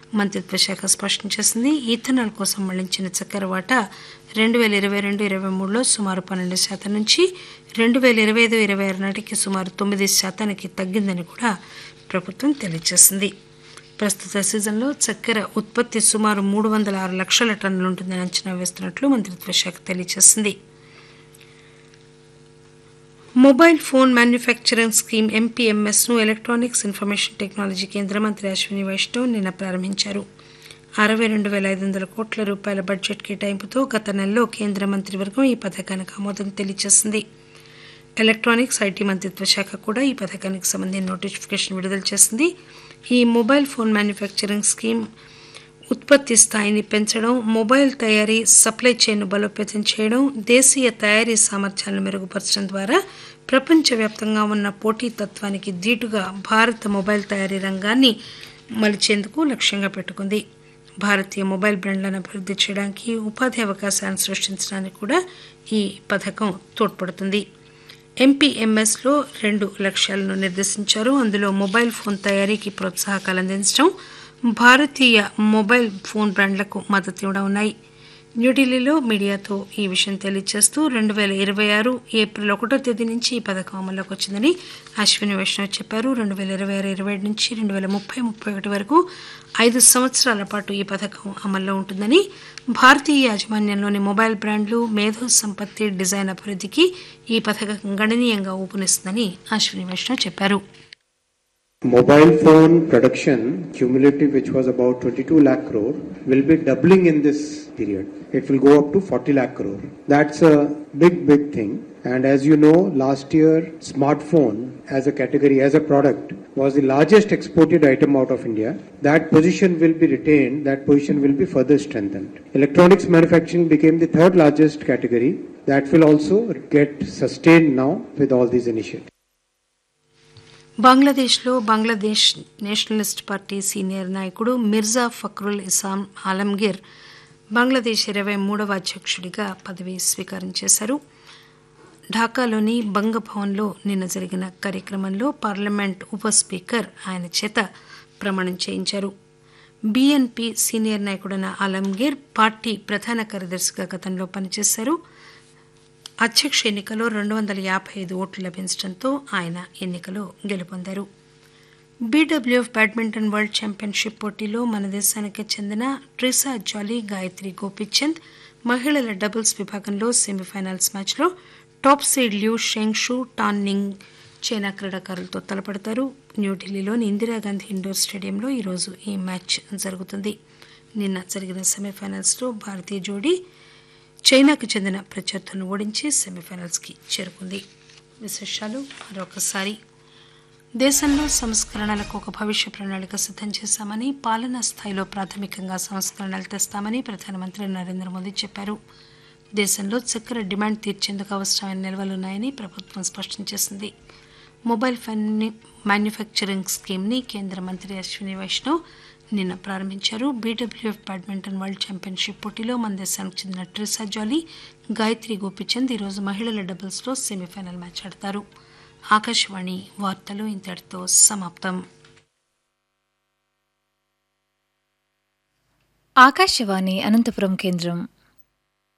మంత్రిత్వ శాఖ స్పష్టం చేసింది ఈథనాల్ కోసం మళ్లించిన చక్కెర వాటా రెండు వేల ఇరవై రెండు ఇరవై మూడులో సుమారు పన్నెండు శాతం నుంచి రెండు వేల ఇరవై ఐదు ఇరవై ఆరు నాటికి సుమారు తొమ్మిది శాతానికి తగ్గిందని కూడా ప్రభుత్వం తెలియజేసింది ప్రస్తుత సీజన్లో చక్కెర ఉత్పత్తి సుమారు మూడు వందల ఆరు లక్షల టన్నులు ఉంటుందని అంచనా వేస్తున్నట్లు మంత్రిత్వ శాఖ తెలియజేసింది mobile phone manufacturing scheme MPMS ను ఎలక్ట్రానిక్స్ ఇన్ఫర్మేషన్ టెక్నాలజీ కేంద్ర మంత్రి అశ్విని వైష్ణవ్ నిన్న ప్రారంభించారు అరవై రెండు వేల ఐదు వందల కోట్ల రూపాయల బడ్జెట్ కేటాయింపుతో గత నెలలో కేంద్ర మంత్రివర్గం ఈ పథకానికి ఆమోదం తెలియజేసింది ఎలక్ట్రానిక్స్ ఐటీ మంత్రిత్వ శాఖ కూడా ఈ పథకానికి సంబంధించిన నోటిఫికేషన్ విడుదల చేసింది ఈ మొబైల్ ఫోన్ మ్యానుఫ్యాక్చరింగ్ స్కీమ్ ఉత్పత్తి స్థాయిని పెంచడం మొబైల్ తయారీ సప్లై చైన్ను బలోపేతం చేయడం దేశీయ తయారీ సామర్థ్యాలను మెరుగుపరచడం ద్వారా ప్రపంచవ్యాప్తంగా ఉన్న పోటీతత్వానికి ధీటుగా భారత మొబైల్ తయారీ రంగాన్ని మలిచేందుకు లక్ష్యంగా పెట్టుకుంది భారతీయ మొబైల్ బ్రాండ్లను అభివృద్ధి చేయడానికి ఉపాధి అవకాశాలను సృష్టించడానికి కూడా ఈ పథకం తోడ్పడుతుంది ఎంపీఎంఎస్లో రెండు లక్ష్యాలను నిర్దేశించారు అందులో మొబైల్ ఫోన్ తయారీకి ప్రోత్సాహకాలు అందించడం భారతీయ మొబైల్ ఫోన్ బ్రాండ్లకు మద్దతు ఇవ్వడం ఉన్నాయి న్యూఢిల్లీలో మీడియాతో ఈ విషయం తెలియజేస్తూ రెండు వేల ఇరవై ఆరు ఏప్రిల్ ఒకటో తేదీ నుంచి ఈ పథకం అమల్లోకి వచ్చిందని అశ్విని వైష్ణవ్ చెప్పారు రెండు వేల ఇరవై ఆరు ఇరవై ఏడు నుంచి రెండు వేల ముప్పై ముప్పై ఒకటి వరకు ఐదు సంవత్సరాల పాటు ఈ పథకం అమల్లో ఉంటుందని భారతీయ యాజమాన్యంలోని మొబైల్ బ్రాండ్లు మేధో సంపత్తి డిజైన్ అభివృద్ధికి ఈ పథకం గణనీయంగా ఊపునిస్తుందని అశ్విని వైష్ణవ్ చెప్పారు Mobile phone production cumulative, which was about 22 lakh crore, will be doubling in this period. It will go up to 40 lakh crore. That's a big, big thing. And as you know, last year, smartphone as a category, as a product, was the largest exported item out of India. That position will be retained, that position will be further strengthened. Electronics manufacturing became the third largest category. That will also get sustained now with all these initiatives. బంగ్లాదేశ్లో Bangladesh Nationalist party senior నాయకుడు మిర్జా ఫక్రుల్ ఇసాం ఆలంగీర్ బంగ్లాదేశ్ ఇరవై మూడవ అధ్యక్షుడిగా పదవి స్వీకారం చేశారు ఢాకాలోని బంగభవన్లో నిన్న జరిగిన కార్యక్రమంలో పార్లమెంట్ ఉప స్పీకర్ ఆయన చేత ప్రమాణం చేయించారు బీఎన్పీ సీనియర్ నాయకుడైన ఆలంగీర్ పార్టీ ప్రధాన కార్యదర్శిగా గతంలో పనిచేశారు అధ్యక్ష ఎన్నికలో రెండు వందల యాభై ఐదు ఓట్లు లభించడంతో ఆయన ఎన్నికలో గెలుపొందారు బీడబ్ల్యూఎఫ్ బ్యాడ్మింటన్ వరల్డ్ ఛాంపియన్షిప్ పోటీలో మన దేశానికి చెందిన ట్రిసా జాలీ గాయత్రి గోపిచంద్ మహిళల డబుల్స్ విభాగంలో సెమీఫైనల్స్ మ్యాచ్లో top seed Liu Shengshu Tan Ning China క్రీడాకారులతో తలపడతారు న్యూఢిల్లీలోని ఇందిరాగాంధీ ఇండోర్ స్టేడియంలో ఈరోజు ఈ మ్యాచ్ జరుగుతుంది నిన్న జరిగిన సెమీఫైనల్స్లో భారతీయ జోడీ చైనాకు చెందిన ప్రత్యర్థులను ఓడించి సెమీఫైనల్స్కి చేరుకుంది విశేషాలు మరొకసారి దేశంలో సంస్కరణలకు ఒక భవిష్య ప్రణాళిక సిద్ధం చేశామని పాలనా స్థాయిలో ప్రాథమికంగా సంస్కరణలు తెస్తామని ప్రధానమంత్రి నరేంద్ర మోదీ చెప్పారు దేశంలో చక్కెర డిమాండ్ తీర్చేందుకు అవసరమైన నిల్వలున్నాయని ప్రభుత్వం స్పష్టం చేసింది మొబైల్ మ్యానుఫ్యాక్చరింగ్ స్కీమ్ని కేంద్ర మంత్రి అశ్విని వైష్ణవ్ నిన్న ప్రారంభించారు బీడబ్ల్యూఎఫ్ బ్యాడ్మింటన్ వరల్డ్ ఛాంపియన్షిప్ పోటీలో మన దేశానికి చెందిన ట్రిసా జాలీ గాయత్రి గోపిచంద్ ఈరోజు మహిళల డబుల్స్లో సెమీఫైనల్ మ్యాచ్ ఆడతారు ఆకాశవాణి వార్తలు ఇంతటితో సమాప్తం ఆకాశవాణి అనంతపురం కేంద్రం